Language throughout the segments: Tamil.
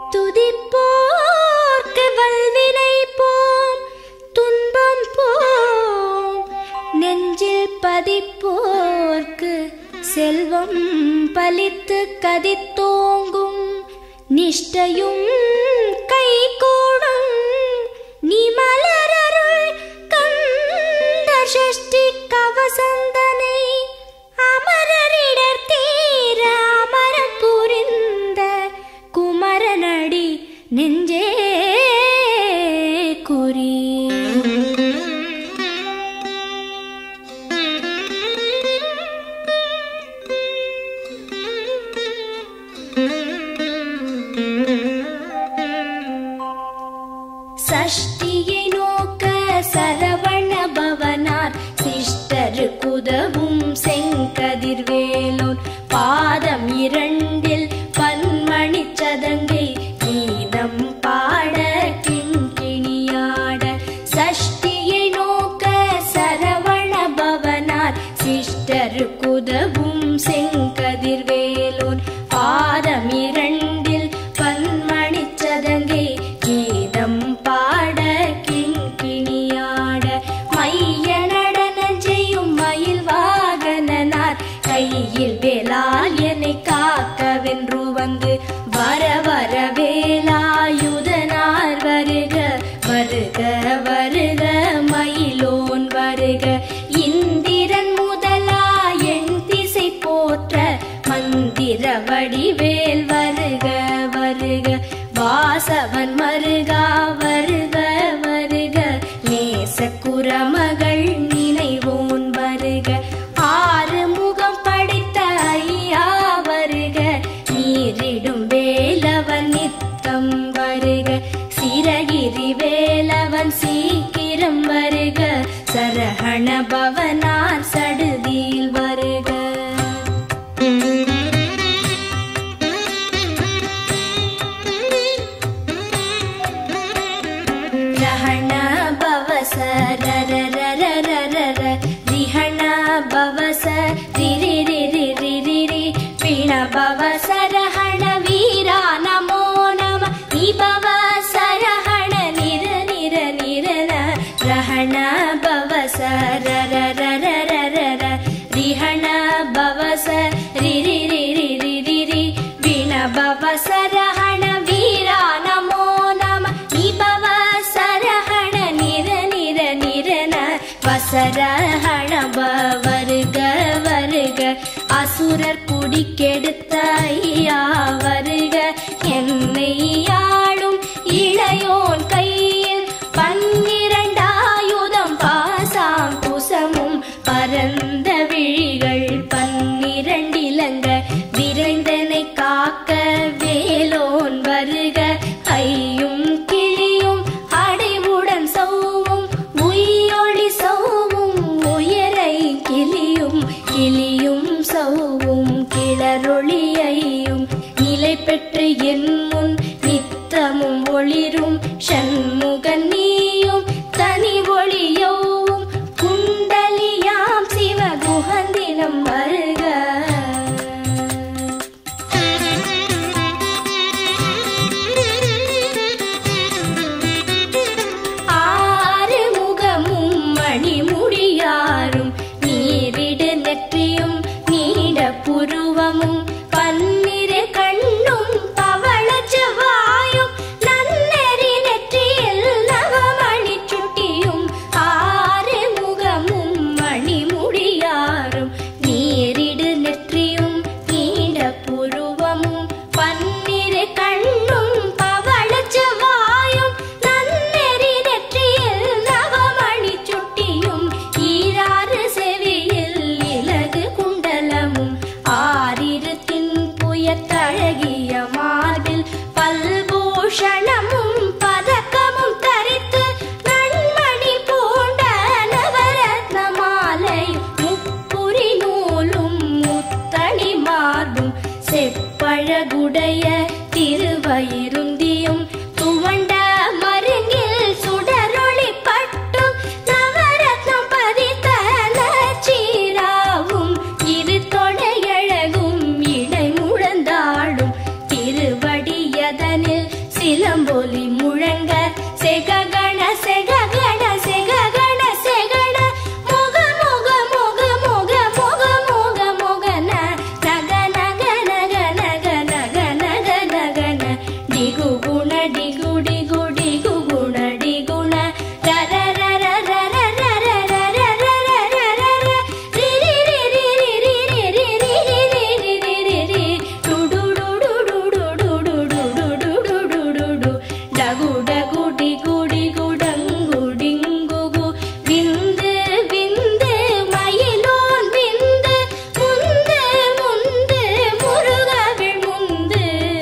துதிப்போர்க்கு வல்வினை போம் துன்பம் போம் நெஞ்சில் பதிப்போர்க்கு செல்வம் பலித்து கதித்தோங்கும் நிஷ்டையும் கைகூடும் நீ மலரருள் கந்த சஷ்டி கவசந்தனை அமரரிடர் தீர அமரம் புரிந்த குமரனடி நெஞ்சே குறி சஷ்டியை நோக்க சரவண பவனார் சிஷ்டரு குதவும் செங்கதிர்வேலோன் பாதம் இரண்டில் பன்மணி சதங்கை கீதம் பாட கிண்கிணியாட சஷ்டியை நோக்க சரவண பவனார் சிஷ்டரு குதவும் செங்கதிர்வேலோன் பாதம் இரண்டில் பன்மணி சதங்கை கீதம் பாட கிண்கிணியாட மைய நடன செய்யும் மயில் வாகனனார் கையில் வேலால் என்னை காக்கவென்று வந்து வர வர வேலாயுதனார் வருக வருக வருக மயிலோன் வருக இந்திரன் முதலா என் திசை போற்ற மந்திர வடிவேல் வருக வருக வாசவன் மருகா வருக வருக நேச குரமகள் நினைவோன் வருக ஆறு முகம் படைத்த ஐயா வருக நீரிடும் வேலவன் நித்தம் வருக சிரகிரி வேலவன் சீக்கிரம் வருக சரஹண பவனார் சடுதியில் வருக ரஹண பவச ரர ரர ரர ர ரிஹண பவச ரிரி ரிரி ரிரி ரி பிண பவச ரஹண வீரா நமோ நம நிபவ சரஹண நிர நிர நிரன ரஹண பவச ரர ரர ரர ர ரிஹண பவச ரிரி ரிரி ரிரி ரி பிண பவச ரஹண வீரா நமோ நம நிபவ சரஹண நிர நிர நிரன வசரஹண வருக வருக அசுரர் குடிக்கெடுத்த ஐயா வருக என்னை ஆளும் இளையோன் கையில் பன்னிரண்டாயுதம் பாசாம் குசமும் பரந்த விழிகள் பன்னிரண்டிலங்க விரைந்தனை காக்க வேலோன் வருக ஐயும் கிளியும் அடைவுடன் சௌவும் உயிரொளி சௌவும் உயரை கிளியும் கிளியும் சௌவும் கிளரொளியையும் நிலை பெற்று என் முன் நித்தமும் ஒளிரும் சண்முகன் நீயும் தனி ஒளியோவும் குண்டலியாம் சிவ குகந்தினம் வருக ஆறு முகமும் மணிமுடியாரும் நீரிடு நெற்றியும் நீட புருவமும் பன்னிரு கண்ணும் பவள செவ்வாயும் நன்னெறி நெற்றியில் நவமணி சுட்டியும் ஆறு முகமும் மணிமுடியாரும் நீரிடு நெற்றியும் நீண்ட புருவமும் பன்னிரு கண்ணும் பவள செவ்வாயும் நன்னெறி நெற்றியில் நவமணி சுட்டியும் ஈராறு செவியில் இலகு குண்டலமும் ஆறிரு தின்புயத்தழகிய மார்பில் பல்பூஷணமும் பதக்கமும் தரித்து நன்மணி பூண்ட நவரத்ன மாலை முப்புரி நூலும் முத்தணி மார்பும் செப்பழகுடைய திருவயிருந்தியும் துவண்ட மருங்கில் சுடரொளி பட்டும் நவரத்னம் பதித்த நச்சீராவும் இரு தொடையழகும் இடை முழந்தாடும் திருவடியதனில் ஒலி முழங்க செககண செககண செககண செகண முக முக முக முக முக முக முகன நக நக நக நக நக நக நகன டிகு குண டிகு டிகு டிகு குண டிகுண ரர ரர ரர ரர ரர ரர ரர ரி ரி ரி ரி ரி ரி ரி ரி ரி ரி ரி ரி ரி ரி டு டு டு டு டு டு டு டு டு டு டு டு டு டு டு டகு டகு டிகு டிகு டங்கு டிங்கு கு விந்து விந்து மயிலோன் விந்து முந்து முந்து முருகவிழ் முந்து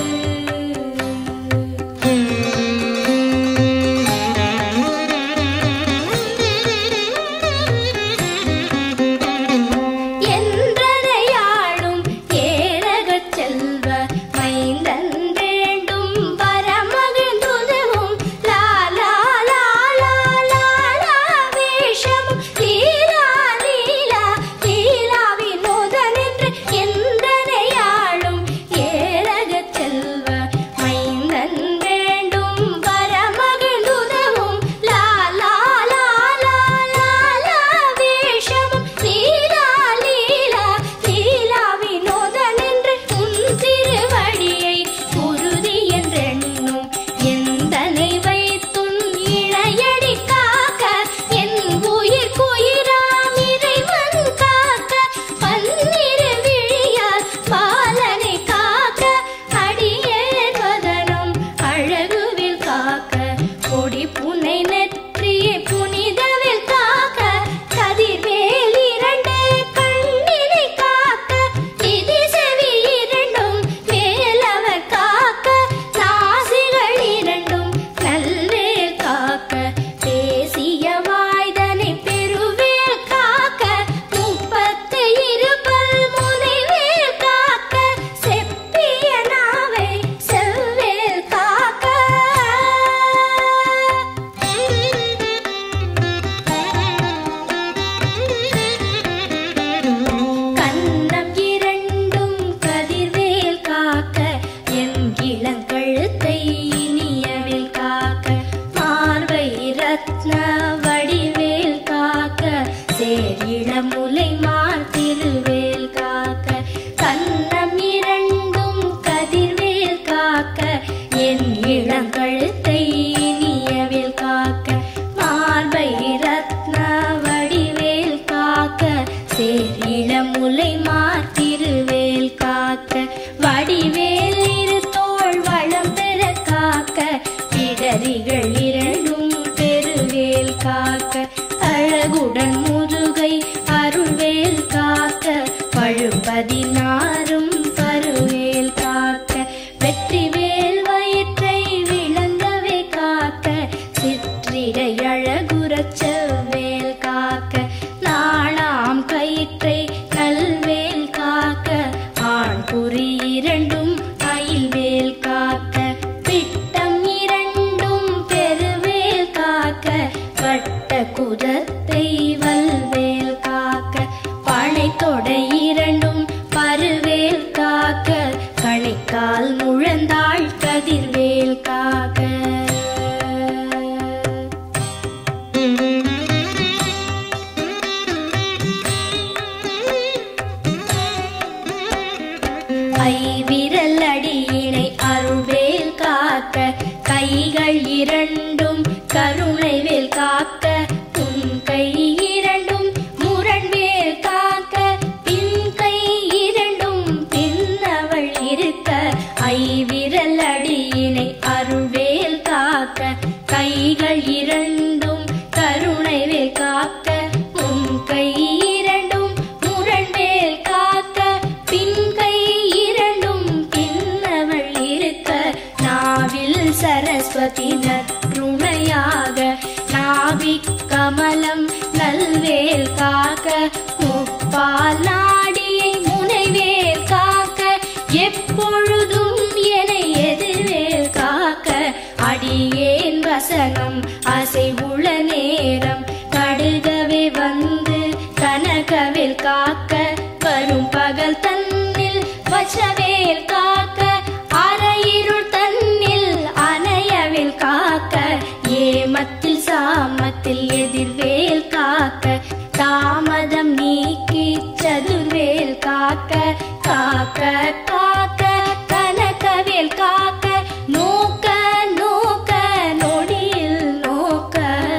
என்றதையாளும் ஏரகச் செல்வ மைந்தன் வேண்டும் பரமகிழ்ந்துதவும் லாலா லாலா லாலா வேஷமும் லீலா லீலா லீலா வினோதனென்று என்றதையாளும் ஏரகச் செல்வ மைந்தன் வேண்டும் பரமகிழ்ந்துதவும் லாலா லாலா லாலா வேஷமும் லீலா லீலா லீலா வினோதனென்று உன் திருவடியை குருதி என்றெண்ணும் எந்தனை வைத்துன் இணையடி காக்க என் உயிர் குயிராம் இறைவன் காக்க பன்னிரு விழியால் பாலனை காக்க அடியேன் வதனம் அழகுவில் காக்க கொடி புனை நெற்றியை புனிதவில் காக்க கதிர்வேல் இரண்டு கண்ணினை காக்க நிதி செவி இரண்டும் மேலவர் காக்க நாசிகள் இரண்டும் நல்வேல் காக்க பேசிய வாய்தனை பெருவேல் காக்க முப்பத்து இருபல் முனைவேல் காக்க செப்பிய நாவை செவ்வேல் காக்க கன்னம் இரண்டும் கதிர்வேல் காக்க என் இளங்கழுத்தை இனியவில் காக்க மார்பை ரத்ன வடிவேல் காக்க சேரிள முலை மார் திருவேல் காக்க கன்னம் இரண்டும் கதிர்வேல் காக்க என் இளங்கழுத்தை இனியவில் காக்க மார்பை ரத்ன வடிவேல் காக்க சேரிள முலை மார் திருவேல் காக்க வடிவேல் இரு தோள் வளம் பெற காக்க இடரிகள் இரண்டும் பெருவேல் காக்க அழகுடன் முதுகை அருள்வேல் காக்க பழுபதினாரும் பருவேல் காக்க வெற்றிவேல் வயிற்றை விளங்கவே காக்க சிற்றிடை அழகுறச் செவ்வேல் காக்க நாளாம் கயிற்றை நல்வேல் காக்க ஆண் குறி இரண்டும் அயில்வேல் காக்க பிட்டம் இரண்டும் பெருவேல் காக்க வட்ட குதத்தை வல்வேல் காக்க பனை தொடை இரண்டும் பருவேல் காக்க கணைக்கால் முழந்தாள் கதிர்வேல் காக்க ஐவிரல் அடியினை அருள்வேல் காக்க கைகள் இரண்டும் கருணைவேல் காக்க உன் கை இரண்டும் முரண்வேல் காக்க பின் கை இரண்டும் பின்னவள் இருக்க ஐவிரல் அடியினை அருள்வேல் காக்க கைகள் இரண்டும் கருணைவேல் காக்க உன் கை இரண்டும் முரண்வேல் காக்க பின் கை இரண்டும் பின்னவள் இருக்க நாவில் சரஸ்வதி நற்றுணையாக நாவிக் கமலம் நல் காக்க காக்க கனகவேல் காக்க நோக்க நோக்க நொடியில் நோக்க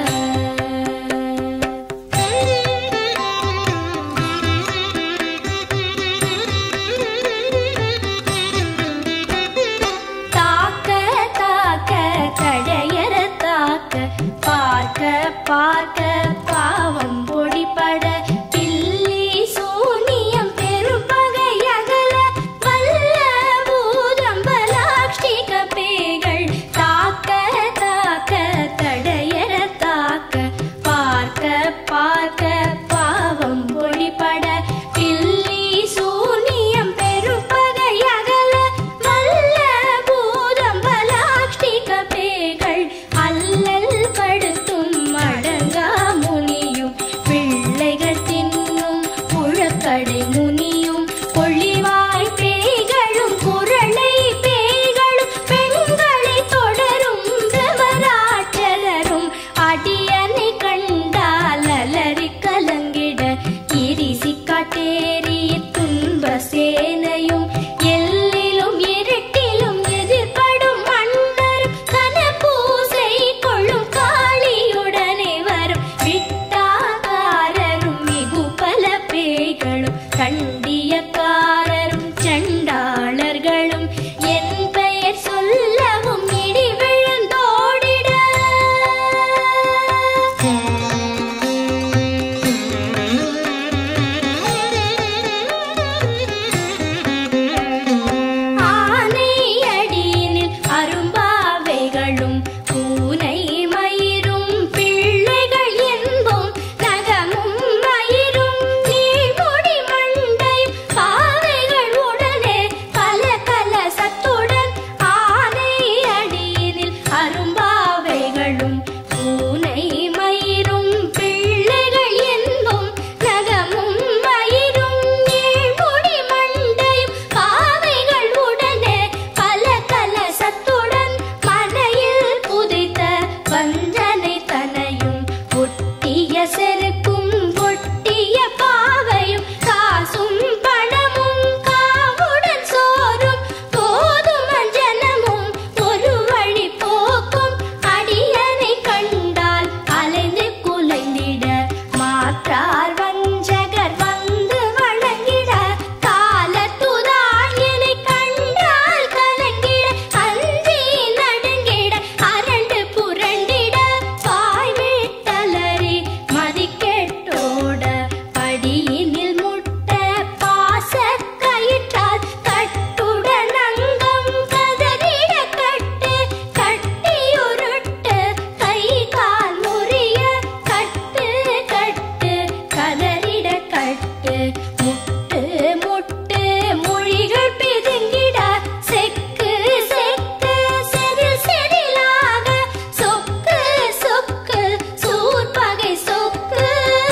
தாக்க தாக்க கடையற தாக்க பார்க்க பார்க்க பாவம் பொடிபட பில்லி சூனியம் பெரும்பகையகல வல்ல பூதம்பலாஷ்டிக பேய்கள் தாக்க தாக்க தடையற தாக்க பார்க்க பார்க்க பாவம் பொடிபட பில்லி சூனியம் பெரும்பகையகல வல்ல பூதம்பலாஷ்டிக பேய்கள் அல்லல் படுத்தும் அடங்கா முனியும் பிள்ளைகள் தின்னும் புழக்கடை முனியும் கொள்ளிவாய் பேய்களும் குரளை பேய்களும் பெண்களை தொடரும் பிரமராட்சலரும் அடியனை கண்டால் அலறி கலங்கிட இரிசி காட்டேறி துன்ப சேனையும் எல்லிலும் இருட்டிலும் எதிர்படும் மன்னரும் கனபூசை கொள்ளும் காளியுடனே வரும் விட்டாகாரரும் மிகு பல பேய்களும் கண்டியக்காரரும் சண்டாளர்களும் என் பெயர் சொல்லவும் இடி விழுந்தோடிட ஆனை அடியினில் அரும்பாவைகளும் பூனை மயிரும் பிள்ளைகள் என்போம் நகமும் மயிரும் நீழ்முடி மண்டையும் பாவைகள் உடனே கல கல சத்துடன் ஆனை அடியினில் அரும்பாவைகளும் பூனை மயிரும் பிள்ளைகள் என்போம் நகமும் மயிரும் நீழ்முடி மண்டையும் பாவைகள் உடனே பல கல சத்துடன் மனையில் புதைத்த வஞ்சனை தனையும் ஒட்டிய செருக்கும் ஒட்டிய பாவையும் காசும் பணமும் காவுடன் சோறும் போதும் அஞ்சனமும் ஒரு வழி போக்கும் அடியனை கண்டால் அலைந்து குலைந்திட மாற்றார் வஞ்சகர் வந்து வணங்கிட காலத்துதான் என்னை கண்டால் கலங்கிட அஞ்சி நடுங்கிட அரண்டு புரண்டிட பாய் விட்டலறி மதிக்கெட்டோட படியினில் முட்ட பாச கயிற்றால் கட்டுடன் அங்கம் கதறிட கட்டு கட்டி உருட்டு கை கால் முறிய கட்டு கட்டு கதறிட கட்டு முட்டு முட்டு மொழிகள் பிதுங்கிட செக்கு செக்கு செதில் செதிலாக சொக்கு சொக்கு சூர்பகை சொக்கு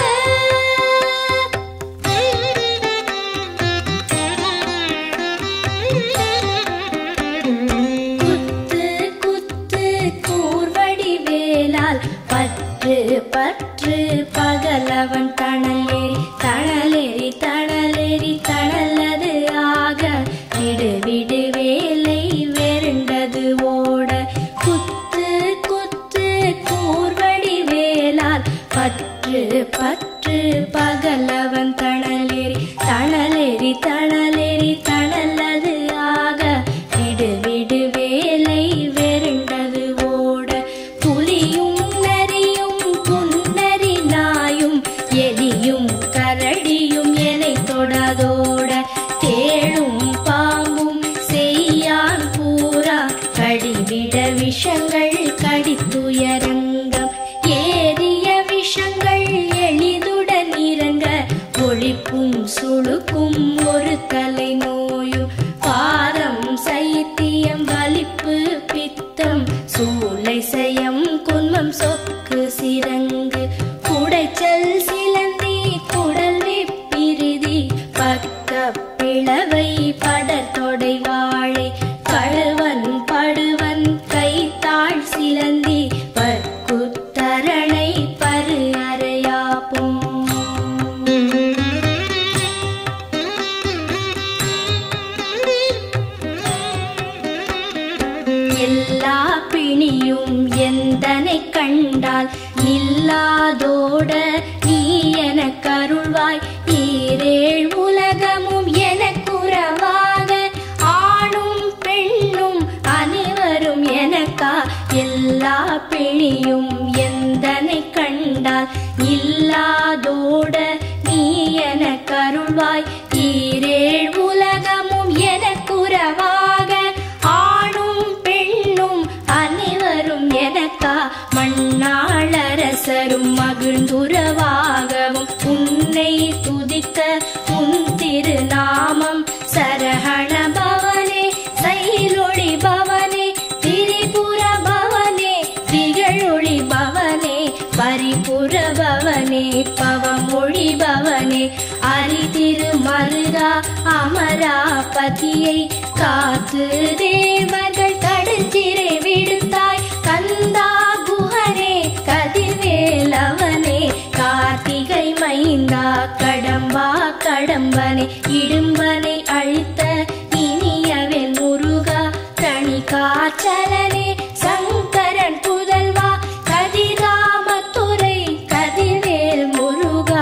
குத்து குத்து கூர்வடி வேலால் பற்று பற்று பகலவன் தணலேறி தணலேறி தணலேறி தணலது ஆக விடு விடு வேலை வெருண்டது ஓட குத்து குத்து கூர்வடி வேலால் பற்று பற்று பகலவன் தணலேறி தணலேறி தணலேறி தணலது ஆக விடு விடு வேலை வெருண்டது ஓட புலியும் நரியும் புன்னரி நாயும் எலியும் கரடியும் எனை தொடாதோட தேளும் பாம்பும் செய்யான் பூரா கடிவிட விஷங்கள் கடித்துயரங்கம் ஏறிய விஷங்கள் எளிதுடன் இறங்க ஒளிப்பும் சுழுக்கும் ஒரு தலை நோயும் பாரம் சைத்தியம் வலிப்பு பித்தம் சூளை செயம் குன்மம் சொக்கு சிரங்கு குடைச்சல் சிலந்தி குடல் விப்பிரிதி பக்க பிளவை படத்தொடை வாழை கழுவன் படுவன் கைத்தாழ் பிணியும் எந்தனை கண்டால் நில்லாதோட நீ எனக்கு அருள்வாய் ஈரேழ் உலகமும் எனக்குறவாக ஆணும் பெண்ணும் அனைவரும் எனக்கா எல்லா பிணியும் எந்தனை கண்டால் இல்லாதோட நீ எனக்கு அருள்வாய் ஈரேழ் உலகமும் எனக்குறவாக ஆணும் பெண்ணும் அனைவரும் எனக்கா மண்ணாளரசரும் மகிழ்ந்துறவாகவும் உன்னை துதிக்க உன் திருநாமம் சரஹண பவனே சைலொளி பவனே திரிபுர பவனே திகழொளி பவனே பரிபுர பவனே பவமொழி பவனே அரிதிரு மருகா அமராபதியை காத்து தேவர்கள் கடற்சிறை விடுத்தாய் கந்தா குஹனே கதிர்வேலவனே கார்த்திகை மைந்தா கடம்பா கடம்பனே இடும்பனை அழித்த இனியவன் முருகா தனி காச்சலனே சங்கரன் புதல்வா கதிராமத்துறை கதிர்வேல் முருகா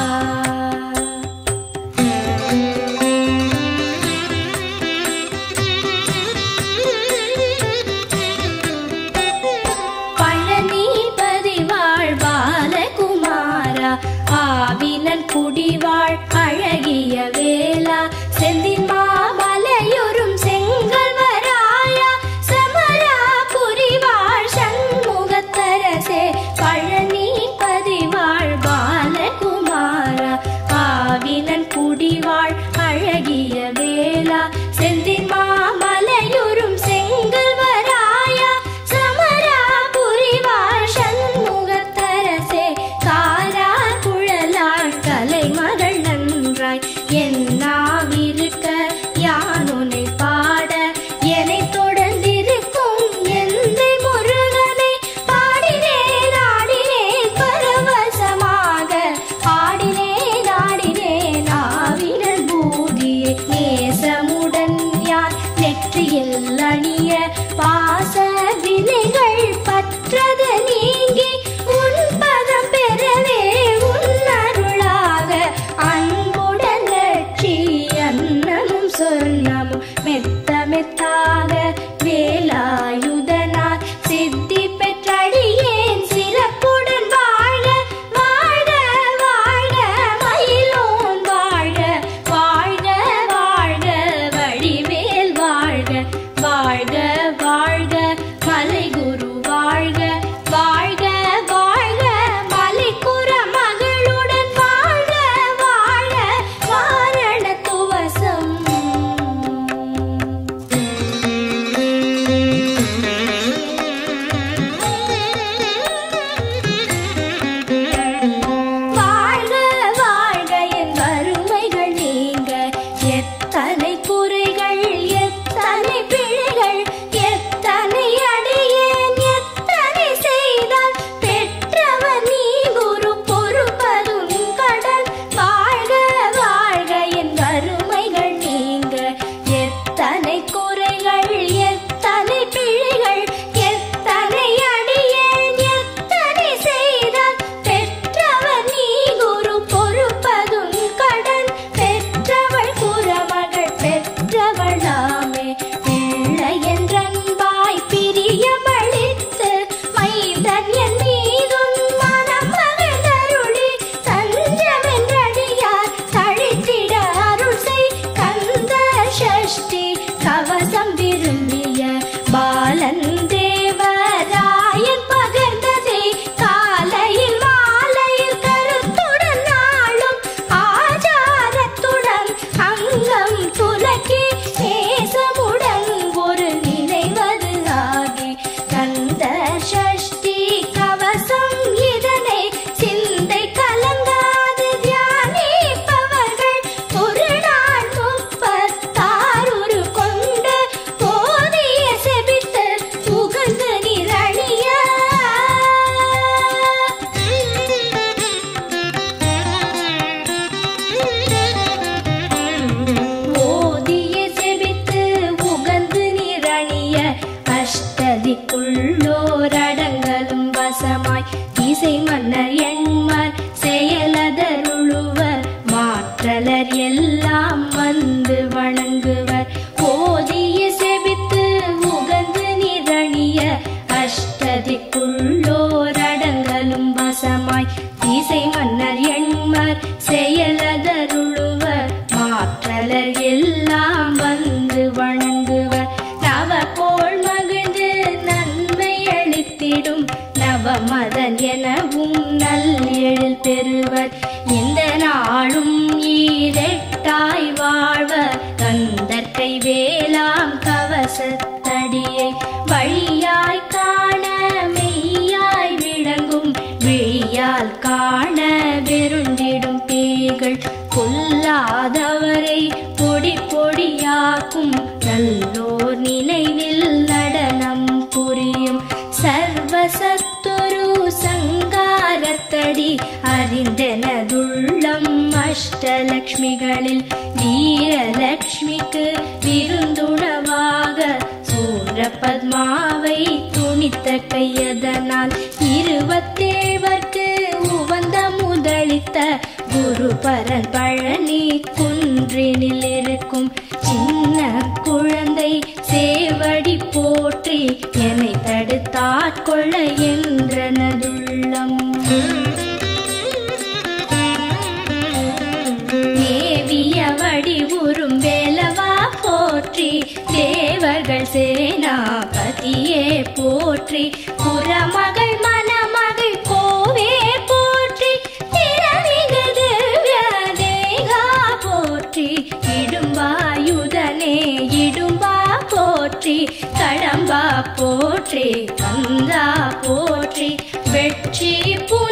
பழனி பதிவாழ் பாலகுமாரா ஆவினன் குடிவாழ் அழகிய வேளா செந்தின் மாமலையொரும் செங்கல் வராயா சமரா புரிவாழ் சண்முகத்தரசே பழனி பதிவாழ் பாலகுமாரா ஆவினன் குடிவாழ் அழகிய வேளா செந்தின் மாமலையொரும் செங்கல் வராயா சமரா புரிவாழ் சண்முகத்தரசே காரா குழலாள் கலைமகள் நன்றாய் என்னாவிருக்க யானுனை பாட என்னை தொடர்ந்திருக்கும் எந்தை முருகனை பாடினேன் ஆடினேன் பரவசமாக ஆடினேன் ஆடினேன் ஆவினல் பூதியே நேசமுடன் யான் நெற்றியில் அணிய பாச வினைகள் பற்றது நீங்கி உன் பதம் பெறவே உன் அருளாக அன்புடன் லட்சி அன்னமும் சொர்ணமும் மெத்த மெத்தாக வேலாயுதனால் சித்தி பெற்றடியேன் சிறப்புடன் வாழ வாழ்க வாழ்க மயிலோன் வாழ்க வாழ்க வாழ்க வழிவேல் வாழ்க வாழ்க வாழ்க மலைகுரு வாழ்க வாழ்க வாழ்க மலைக்குற மகளுடன் வாழ்க வாழ்க வாரண துவசம் அஷ்டதிக்குள்ளோரடங்கலும் வசமாய் இசை மன்னர் எண்மர் செயலதருளுவர் மாற்றலர் எல்லாம் வந்து வணங்குவர் ஓதிய செபித்து உகந்து நிரணிய அஷ்டதிக்குள்ளோரடங்கலும் வசமாய் இசை மன்னர் எண்மர் செயலதருளுவர் மாற்றலர் எல்லாம் வந்து வணங்குவர் நவகோள் மகிழ்ந்து நன்மை அளித்திடும் நவமதன் எனவும் நல் எழில் பெறுவர் இந்த நாளும் ஈரெட்டாய் வாழ்வர் கந்தற்கை வேளாம் கவசத்தடியை வழியாய் காண மெய்யாய் விளங்கும் விழியால் காண வெருண்டிடும் பேய்கள் கொல்லாதவரை பொடி பொடியாக்கும் நல்லோர் நினைவில் நடனம் புரியும் சர்வசத்துரு சங்காரத்தடி அறிந்தனதுள்ளம் அஷ்டலக்ஷ்மிகளில் வீரலக்ஷ்மிக்கு விருந்துணவாக சூரபத்மாவை துணித்த கையதனால் இருபத்தேவர்க்கு உவந்த முதலித்த குருபரன் பழனி குன்றினில் இருக்கும் சின்ன குழந்தை சேவடி போற்றி என்னை தடுத்தாட்கொள்ள என்றனதுள்ளம் மேவிய வடிவுறும் வேலவா போற்றி தேவர்கள் சேனாபதியே போற்றி புறமகள் மணமகள் கோவே போற்றி திறமிகு திவ்ய தேகா போற்றி இடும்பாயுதனே இடும்பா போற்றி கடம்பா போற்றி கந்தா போற்றி வெற்றி புனி